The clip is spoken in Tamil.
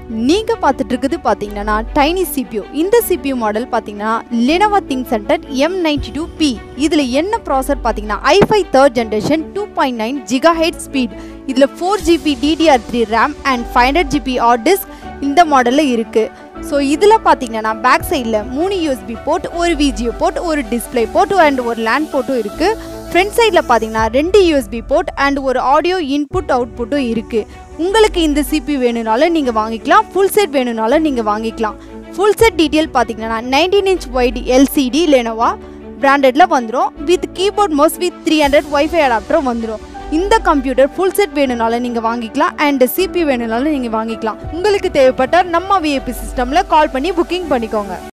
நீங்கள் பார்த்துட்டு இருக்குது பார்த்தீங்கன்னா டைனி சிபியூ இந்த சிபியூ மாடல் பார்த்தீங்கன்னா Lenovo Think Centre M ninety two P இதில் என்ன ப்ராசர் பார்த்தீங்கன்னா i five third generation two point nine giga ஹெட் ஸ்பீட் இதில் four GB DDR three RAM and five hundred GB hard disk இந்த மாடலில் இருக்குது ஸோ இதில் பார்த்தீங்கன்னா பேக் சைடில் மூணு யூஎஸ்பி போர்ட் ஒரு விஜிஓ போர்ட் ஒரு டிஸ்பிளே போர்ட் அண்ட் ஒரு லேண்ட் போர்ட்டும் இருக்குது ஃப்ரண்ட் சைடில் பார்த்தீங்கன்னா ரெண்டு யூஎஸ்பி போர்ட் அண்ட் ஒரு ஆடியோ இன்புட் அவுட்புட்டும் இருக்குது உங்களுக்கு இந்த சிபி வேணும்னாலும் நீங்கள் வாங்கிக்கலாம் ஃபுல் செட் வேணும்னாலும் நீங்கள் வாங்கிக்கலாம் ஃபுல் செட் டீட்டெயில் பார்த்தீங்கன்னா nineteen inch wide LCD Lenovo பிராண்டடில் வந்துடும் with keyboard mouse with three hundred wifi அடாப்டரும் வந்துடும் இந்த கம்ப்யூட்டர் ஃபுல் செட் வேணும்னாலும் நீங்கள் வாங்கிக்கலாம் அண்ட் சிபி வேணும்னாலும் நீங்கள் வாங்கிக்கலாம் உங்களுக்கு தேவைப்பட்டால் நம்ம விஐபி சிஸ்டமில் கால் பண்ணி புக்கிங் பண்ணிக்கோங்க